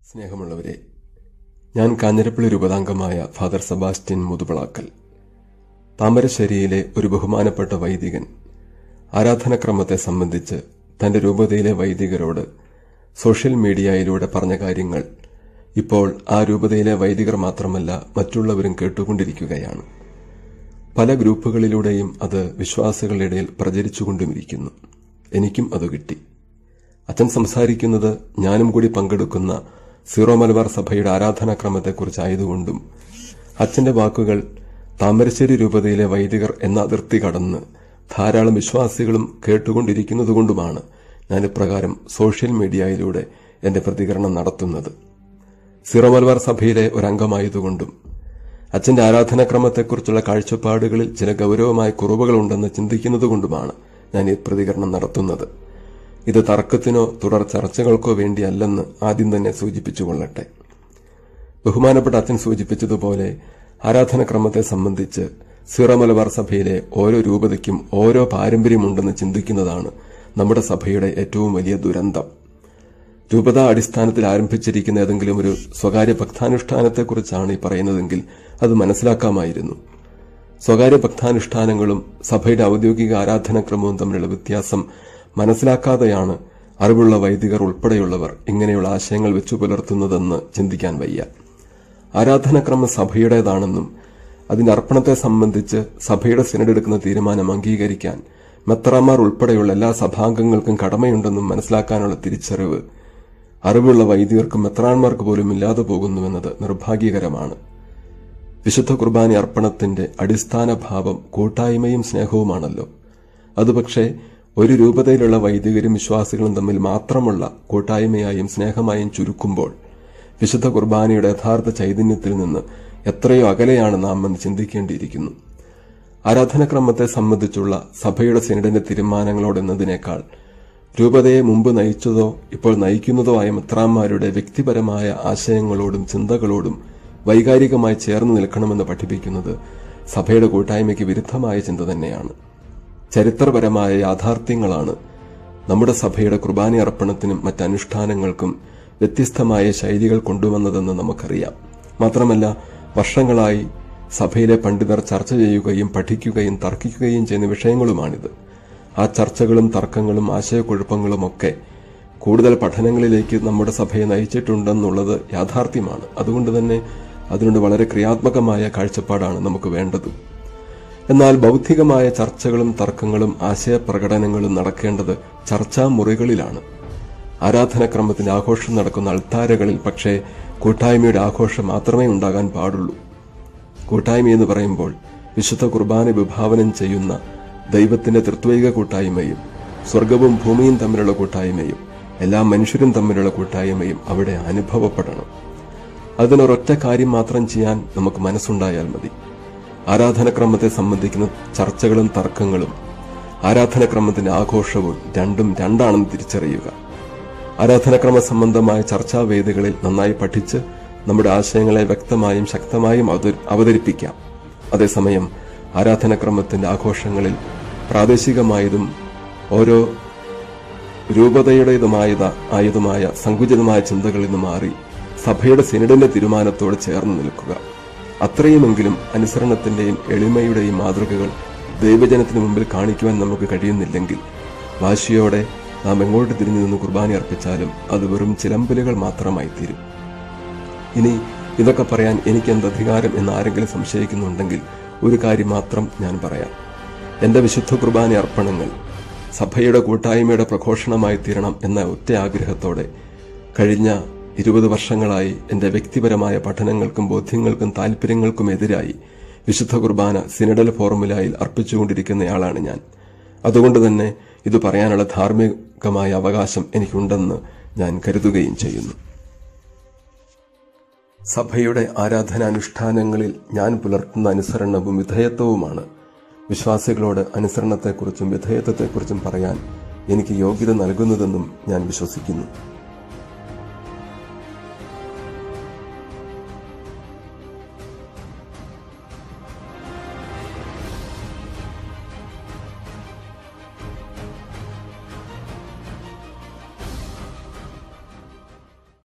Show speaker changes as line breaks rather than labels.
സ്നേഹമുള്ളവരെ ഞാൻ കാഞ്ഞിരപ്പള്ളി രൂപതാംഗമായ ഫാദർ സെബാസ്റ്റ്യൻ മുതുപിളാക്കൽ താമരശ്ശേരിയിലെ ഒരു ബഹുമാനപ്പെട്ട വൈദികൻ ആരാധനക്രമത്തെ സംബന്ധിച്ച് തന്റെ രൂപതയിലെ വൈദികരോട് സോഷ്യൽ മീഡിയയിലൂടെ പറഞ്ഞ കാര്യങ്ങൾ ഇപ്പോൾ ആ രൂപതയിലെ വൈദികർ മാത്രമല്ല മറ്റുള്ളവരും കേട്ടുകൊണ്ടിരിക്കുകയാണ് പല ഗ്രൂപ്പുകളിലൂടെയും അത് വിശ്വാസികളുടെ ഇടയിൽ പ്രചരിച്ചുകൊണ്ടുമിരിക്കുന്നു എനിക്കും അത് കിട്ടി അച്ഛൻ സംസാരിക്കുന്നത് ഞാനും കൂടി പങ്കെടുക്കുന്ന സീറോ മലബാർ സഭയുടെ ആരാധനാക്രമത്തെക്കുറിച്ചായതുകൊണ്ടും അച്ഛന്റെ വാക്കുകൾ താമരശ്ശേരി രൂപതയിലെ വൈദികർ എന്ന അതിർത്തി കടന്ന് ധാരാളം വിശ്വാസികളും കേട്ടുകൊണ്ടിരിക്കുന്നതുകൊണ്ടുമാണ് ഞാൻ ഇപ്രകാരം സോഷ്യൽ മീഡിയയിലൂടെ എന്റെ പ്രതികരണം നടത്തുന്നത് സീറോ മലബാർ സഭയിലെ ഒരംഗമായതുകൊണ്ടും അച്ഛന്റെ ആരാധനാക്രമത്തെക്കുറിച്ചുള്ള കാഴ്ചപ്പാടുകളിൽ ചില ഗൗരവമായ കുറവുകളുണ്ടെന്ന് ചിന്തിക്കുന്നതുകൊണ്ടുമാണ് ഞാൻ ഈ പ്രതികരണം നടത്തുന്നത് ഇത് തർക്കത്തിനോ തുടർ ചർച്ചകൾക്കോ വേണ്ടിയല്ലെന്ന് ആദ്യം തന്നെ സൂചിപ്പിച്ചുകൊള്ളട്ടെ ബഹുമാനപ്പെട്ട അച്ഛൻ സൂചിപ്പിച്ചതുപോലെ ആരാധനക്രമത്തെ സംബന്ധിച്ച് സീറോ മലബാർ സഭയിലെ ഓരോ രൂപതയ്ക്കും ഓരോ പാരമ്പര്യമുണ്ടെന്ന് ചിന്തിക്കുന്നതാണ് നമ്മുടെ സഭയുടെ ഏറ്റവും വലിയ ദുരന്തം രൂപത അടിസ്ഥാനത്തിൽ ആരംഭിച്ചിരിക്കുന്ന ഏതെങ്കിലും ഒരു സ്വകാര്യ ഭക്താനുഷ്ഠാനത്തെക്കുറിച്ചാണ് ഈ പറയുന്നതെങ്കിൽ അത് മനസ്സിലാക്കാമായിരുന്നു സ്വകാര്യ ഭക്താനുഷ്ഠാനങ്ങളും സഭയുടെ ഔദ്യോഗിക ആരാധനാക്രമവും തമ്മിലുള്ള വ്യത്യാസം മനസ്സിലാക്കാതെയാണ് അറിവുള്ള വൈദികർ ഉൾപ്പെടെയുള്ളവർ ഇങ്ങനെയുള്ള ആശയങ്ങൾ വെച്ചു പുലർത്തുന്നതെന്ന് ചിന്തിക്കാൻ വയ്യ ആരാധനാക്രമം സഭയുടേതാണെന്നും അതിന്റെ അർപ്പണത്തെ സംബന്ധിച്ച് സഭയുടെ സിനഡെടുക്കുന്ന തീരുമാനം അംഗീകരിക്കാൻ മെത്രാമാർ ഉൾപ്പെടെയുള്ള എല്ലാ സഭാംഗങ്ങൾക്കും കടമയുണ്ടെന്നും മനസ്സിലാക്കാനുള്ള തിരിച്ചറിവ് അറിവുള്ള വൈദികർക്കും മെത്രാന്മാർക്ക് പോലും ഇല്ലാതെ പോകുന്നുവെന്നത് നിർഭാഗ്യകരമാണ് വിശുദ്ധ കുർബാന അർപ്പണത്തിന്റെ അടിസ്ഥാന ഭാവം കൂട്ടായ്മയും സ്നേഹവുമാണല്ലോ അതുപക്ഷേ ഒരു രൂപതയിലുള്ള വൈദികരും വിശ്വാസികളും തമ്മിൽ മാത്രമുള്ള കൂട്ടായ്മയായും സ്നേഹമായും ചുരുക്കുമ്പോൾ വിശുദ്ധ കുർബാനയുടെ യഥാർത്ഥ ചൈതന്യത്തിൽ നിന്ന് എത്രയോ അകലെയാണ് നാം എന്ന് ചിന്തിക്കേണ്ടിയിരിക്കുന്നു ആരാധനക്രമത്തെ സംബന്ധിച്ചുള്ള സഭയുടെ സിനഡിന്റെ തീരുമാനങ്ങളോടെന്നതിനേക്കാൾ രൂപതയെ മുമ്പ് നയിച്ചതോ ഇപ്പോൾ നയിക്കുന്നതോ ആയ മിത്രാന്മാരുടെ വ്യക്തിപരമായ ആശയങ്ങളോടും ചിന്തകളോടും വൈകാരികമായി ചേർന്ന് നിൽക്കണമെന്ന് പഠിപ്പിക്കുന്നത് സഭയുടെ കൂട്ടായ്മയ്ക്ക് വിരുദ്ധമായ ചിന്ത തന്നെയാണ് ചരിത്രപരമായ യാഥാർത്ഥ്യങ്ങളാണ് നമ്മുടെ സഭയുടെ കുർബാന അർപ്പണത്തിനും മറ്റനുഷ്ഠാനങ്ങൾക്കും വ്യത്യസ്തമായ ശൈലികൾ കൊണ്ടുവന്നതെന്ന് നമുക്കറിയാം മാത്രമല്ല വർഷങ്ങളായി സഭയിലെ പണ്ഡിതർ ചർച്ച ചെയ്യുകയും പഠിക്കുകയും തർക്കിക്കുകയും ചെയ്യുന്ന വിഷയങ്ങളുമാണിത് ആ ചർച്ചകളും തർക്കങ്ങളും ആശയക്കുഴപ്പങ്ങളും ഒക്കെ കൂടുതൽ പഠനങ്ങളിലേക്ക് നമ്മുടെ സഭയെ നയിച്ചിട്ടുണ്ടെന്നുള്ളത് യാഥാർത്ഥ്യമാണ് അതുകൊണ്ട് തന്നെ അതിനോട് വളരെ ക്രിയാത്മകമായ കാഴ്ചപ്പാടാണ് നമുക്ക് വേണ്ടത് എന്നാൽ ബൗദ്ധികമായ ചർച്ചകളും തർക്കങ്ങളും ആശയപ്രകടനങ്ങളും നടക്കേണ്ടത് ചർച്ചാ മുറികളിലാണ് ആരാധനക്രമത്തിന്റെ ആഘോഷം നടക്കുന്ന അൾത്താരകളിൽ പക്ഷേ കൂട്ടായ്മയുടെ ആഘോഷം മാത്രമേ ഉണ്ടാകാൻ പാടുള്ളൂ കൂട്ടായ്മ എന്ന് പറയുമ്പോൾ വിശുദ്ധ കുർബാന വിഭാവനം ചെയ്യുന്ന ദൈവത്തിന്റെ തൃത്വൈക കൂട്ടായ്മയും സ്വർഗവും ഭൂമിയും തമ്മിലുള്ള കൂട്ടായ്മയും എല്ലാ മനുഷ്യരും തമ്മിലുള്ള കൂട്ടായ്മയും അവിടെ അനുഭവപ്പെടണം അതിനൊരൊറ്റ കാര്യം മാത്രം ചെയ്യാൻ നമുക്ക് മനസ്സുണ്ടായാൽ മതി ആരാധനക്രമത്തെ സംബന്ധിക്കുന്ന ചർച്ചകളും തർക്കങ്ങളും ആരാധനക്രമത്തിന്റെ ആഘോഷവും രണ്ടും രണ്ടാണെന്ന് തിരിച്ചറിയുക ആരാധനക്രമ സംബന്ധമായ ചർച്ചാവേദികളിൽ നന്നായി പഠിച്ച് നമ്മുടെ ആശയങ്ങളെ വ്യക്തമായും ശക്തമായും അവതരിപ്പിക്കാം അതേസമയം ആരാധനക്രമത്തിന്റെ ആഘോഷങ്ങളിൽ പ്രാദേശികമായതും ഓരോ രൂപതയുടേതുമായത ആയതുമായ സങ്കുചിതമായ ചിന്തകളിൽ നിന്ന് മാറി സഭയുടെ സിനഡിന്റെ തീരുമാനത്തോട് ചേർന്ന് നിൽക്കുക അത്രയുമെങ്കിലും അനുസരണത്തിന്റെയും എളിമയുടെയും മാതൃകകൾ ദൈവജനത്തിന് മുമ്പിൽ കാണിക്കുവാൻ നമുക്ക് കഴിയുന്നില്ലെങ്കിൽ വാശിയോടെ നാം എങ്ങോട്ട് തിരിഞ്ഞു നിന്ന് കുർബാന അർപ്പിച്ചാലും അത് വെറും ചിലമ്പലുകൾ മാത്രമായി തീരും ഇനി ഇതൊക്കെ പറയാൻ എനിക്ക് എന്ത് അധികാരം എന്ന് ആരെങ്കിലും സംശയിക്കുന്നുണ്ടെങ്കിൽ ഒരു കാര്യം മാത്രം ഞാൻ പറയാം എന്റെ വിശുദ്ധ കുർബാന അർപ്പണങ്ങൾ സഭയുടെ കൂട്ടായ്മയുടെ പ്രഘോഷണമായി തീരണം എന്ന ഒറ്റ ആഗ്രഹത്തോടെ കഴിഞ്ഞ ഇരുപത് വർഷങ്ങളായി എന്റെ വ്യക്തിപരമായ പഠനങ്ങൾക്കും ബോധ്യങ്ങൾക്കും താല്പര്യങ്ങൾക്കും എതിരായി വിശുദ്ധ കുർബാന സിനഡൽ ഫോർമുലയിൽ അർപ്പിച്ചുകൊണ്ടിരിക്കുന്നയാളാണ് ഞാൻ അതുകൊണ്ട് തന്നെ ഇത് പറയാനുള്ള ധാർമ്മികമായ അവകാശം എനിക്കുണ്ടെന്ന് ഞാൻ കരുതുകയും ചെയ്യുന്നു സഭയുടെ ആരാധനാനുഷ്ഠാനങ്ങളിൽ ഞാൻ പുലർത്തുന്ന അനുസരണവും വിധേയത്വവുമാണ് വിശ്വാസികളോട് അനുസരണത്തെക്കുറിച്ചും വിധേയത്വത്തെക്കുറിച്ചും പറയാൻ എനിക്ക് യോഗ്യത നൽകുന്നതെന്നും ഞാൻ വിശ്വസിക്കുന്നു